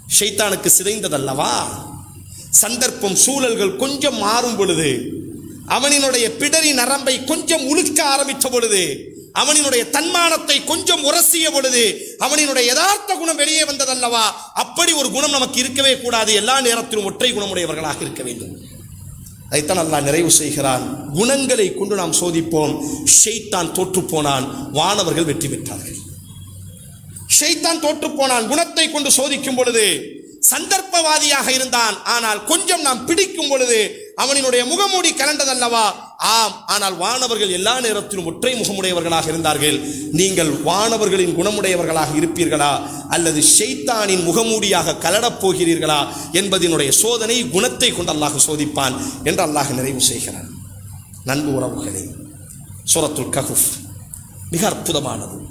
ஷைத்தானுக்கு சிதைந்ததல்லவா சந்தர்ப்பம் சூழல்கள் கொஞ்சம் மாறும் பொழுது அவனினுடைய பிடரி நரம்பை கொஞ்சம் உழுக்க ஆரம்பித்த பொழுது அவனினுடைய தன்மானத்தை கொஞ்சம் உரசிய பொழுது அவனினுடைய யதார்த்த குணம் வெளியே வந்ததல்லவா அப்படி ஒரு குணம் நமக்கு இருக்கவே கூடாது எல்லா நேரத்திலும் ஒற்றை குணமுடையவர்களாக இருக்க வேண்டும் அதைத்தான் அல்லாஹ் நிறைவு செய்கிறான் குணங்களை கொண்டு நாம் சோதிப்போம் ஷெய்தான் தோற்று போனான் வானவர்கள் வெற்றி பெற்றார்கள் ஷெய்தான் தோற்று போனான் குணத்தை கொண்டு சோதிக்கும் பொழுது சந்தர்ப்பவாதியாக இருந்தான் ஆனால் கொஞ்சம் நாம் பிடிக்கும் பொழுது அவனினுடைய முகமூடி கலண்டதல்லவா ஆம் ஆனால் வானவர்கள் எல்லா நேரத்திலும் ஒற்றை முகமுடையவர்களாக இருந்தார்கள் நீங்கள் வானவர்களின் குணமுடையவர்களாக இருப்பீர்களா அல்லது ஷெய்தானின் முகமூடியாக கலடப் போகிறீர்களா என்பதனுடைய சோதனை குணத்தை கொண்டு அல்லாஹ் சோதிப்பான் என்று அல்லாஹ் நிறைவு செய்கிறான் நண்பு உறவுகளே சூரத்துல் கஹுஃப் மிக அற்புதமானது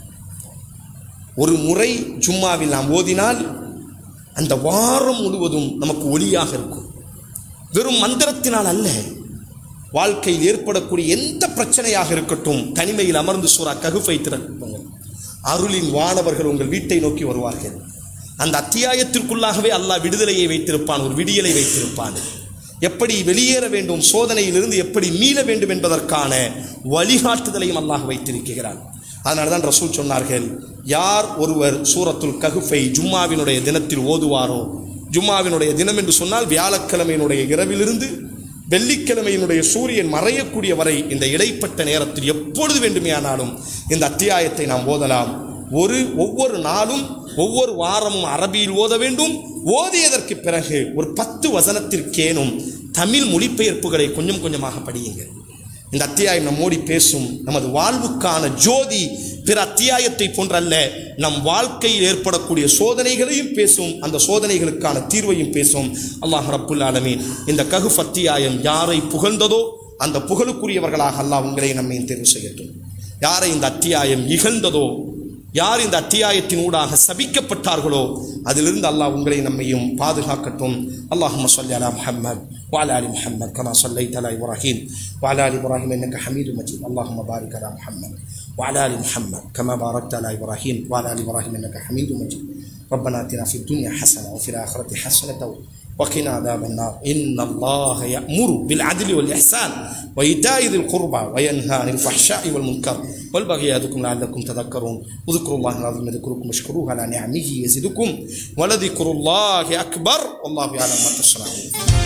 ஒரு முறை ஜும்மாவில் நாம் ஓதினால் அந்த வாரம் முழுவதும் நமக்கு ஒளியாக இருக்கும் வெறும் மந்திரத்தினால் அல்ல வாழ்க்கையில் ஏற்படக்கூடிய எந்த பிரச்சனையாக இருக்கட்டும் தனிமையில் அமர்ந்து சூறா ககுஃபை திறக்குங்கள் அருளின் வானவர்கள் உங்கள் வீட்டை நோக்கி வருவார்கள் அந்த அத்தியாயத்திற்குள்ளாகவே அல்லாஹ் விடுதலையை வைத்திருப்பான் ஒரு விடியலை வைத்திருப்பான் எப்படி வெளியேற வேண்டும் சோதனையிலிருந்து எப்படி மீள வேண்டும் என்பதற்கான வழிகாட்டுதலையும் அல்லாஹ் வைத்திருக்கிறான் அதனால தான் ரசூல் சொன்னார்கள் யார் ஒருவர் சூரத்துல் ககுஃபை ஜும்மாவினுடைய தினத்தில் ஓதுவாரோ ஜும்மாவினுடைய தினம் என்று சொன்னால் வியாழக்கிழமையினுடைய இரவிலிருந்து வெள்ளிக்கிழமையினுடைய சூரியன் மறையக்கூடிய வரை இந்த இடைப்பட்ட நேரத்தில் எப்பொழுது வேண்டுமேயானாலும் இந்த அத்தியாயத்தை நாம் ஓதலாம் ஒரு ஒவ்வொரு நாளும் ஒவ்வொரு வாரமும் அரபியில் ஓத வேண்டும் ஓதியதற்கு பிறகு ஒரு பத்து வசனத்திற்கேனும் தமிழ் மொழிபெயர்ப்புகளை கொஞ்சம் கொஞ்சமாக படியுங்கள் இந்த அத்தியாயம் நம்மோடி பேசும் நமது வாழ்வுக்கான ஜோதி பிற அத்தியாயத்தை போன்றல்ல நம் வாழ்க்கையில் ஏற்படக்கூடிய சோதனைகளையும் பேசும் அந்த சோதனைகளுக்கான தீர்வையும் பேசும் அல்லாஹ் ரப்புல் ஆலமீன் இந்த ககுஃப் அத்தியாயம் யாரை புகழ்ந்ததோ அந்த புகழுக்குரியவர்களாக அல்லாஹ் உங்களை நம்மையும் தேர்வு செய்யட்டும் யாரை இந்த அத்தியாயம் இகழ்ந்ததோ யார் இந்த அத்தியாயத்தின் ஊடாக சபிக்கப்பட்டார்களோ அதிலிருந்து அல்லாஹ் உங்களை நம்மையும் பாதுகாக்கட்டும் அல்லாஹும்ம சொல்லி அலா முஹம்மத் وعلى ال محمد كما صليت على ابراهيم وعلى ال ابراهيم انك حميد مجيد اللهم بارك على محمد وعلى ال محمد كما باركت على ابراهيم وعلى ال ابراهيم انك حميد مجيد ربنا اتنا في الدنيا حسنه وفي الاخره حسنه وقنا عذاب النار إن الله يأمر بالعدل والإحسان وإيتاء ذي القربى وينهى عن الفحشاء والمنكر والبغي يعظكم لعلكم تذكرون واذكروا الله العظيم يذكركم واشكروه على نعمه يزدكم ولذكر الله أكبر والله يعلم ما تصنعون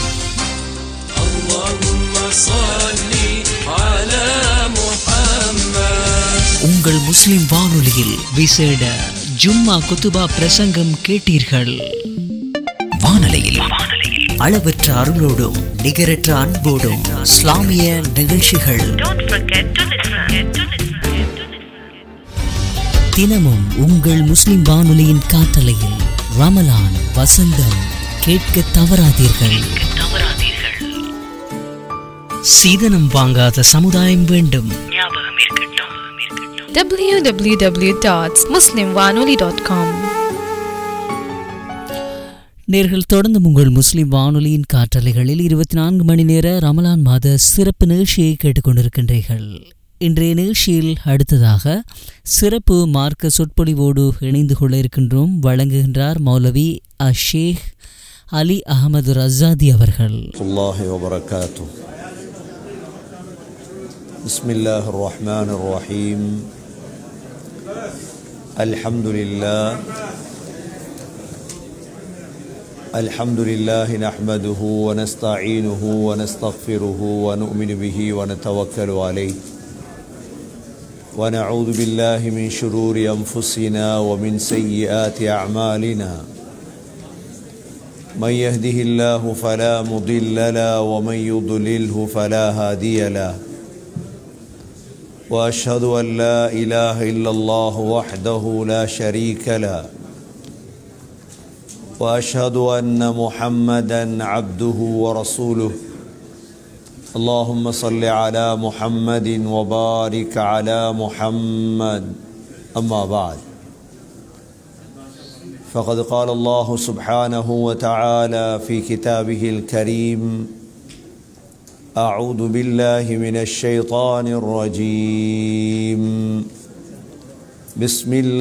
اللهم صل على محمد உங்கள் முஸ்லிம் வானொலியில் விசேட ஜும்மா குத்துபா பிரசங்கம் கேட்டீர்கள் வானொலியில் அளவற்ற அருளோடும் நிகரற்ற அன்போடும் இஸ்லாமிய நிகழ்ச்சிகள் Don't forget to listen. To listen. To listen. தினமும் உங்கள் முஸ்லிம் வானொலியின் காட்டலையில் ரமலான் வசந்தம் கேட்க தவறாதீர்கள் சீதனம் வாங்காத சமுதாயம் வேண்டும் ஞாபகம் இருக்கட்டும் இருக்கட்டும் www.muslimwanoli.com நேர்கள் தொடர்ந்து உங்கள் முஸ்லிம் வானொலியின் காற்றலைகளில் இருபத்தி நான்கு மணி நேர ரமலான் மாத சிறப்பு நிகழ்ச்சியை கேட்டுக்கொண்டிருக்கின்றீர்கள் இன்றைய நிகழ்ச்சியில் அடுத்ததாக சிறப்பு மார்க்க சொற்பொழிவோடு இணைந்து கொள்ள இருக்கின்றோம் வழங்குகின்றார் மௌலவி அஷேக் அலி அகமது ரஸாதி அவர்கள் ورحمة الله وبركاته بسم الله الرحمن الرحيم الحمد لله الحمد لله نحمده ونستعينه ونستغفره ونؤمن به ونتوكل عليه ونعوذ بالله من شرور أنفسنا ومن سيئات أعمالنا من يهده الله فلا مضل له ومن يضلله فلا هادي له واشهد ان لا اله الا الله وحده لا شريك له واشهد ان محمدا عبده ورسوله اللهم صل على محمد وبارك على محمد اما بعد فقد قال الله سبحانه وتعالى في كتابه الكريم اعوذ بالله من الشيطان الرجيم بسم الله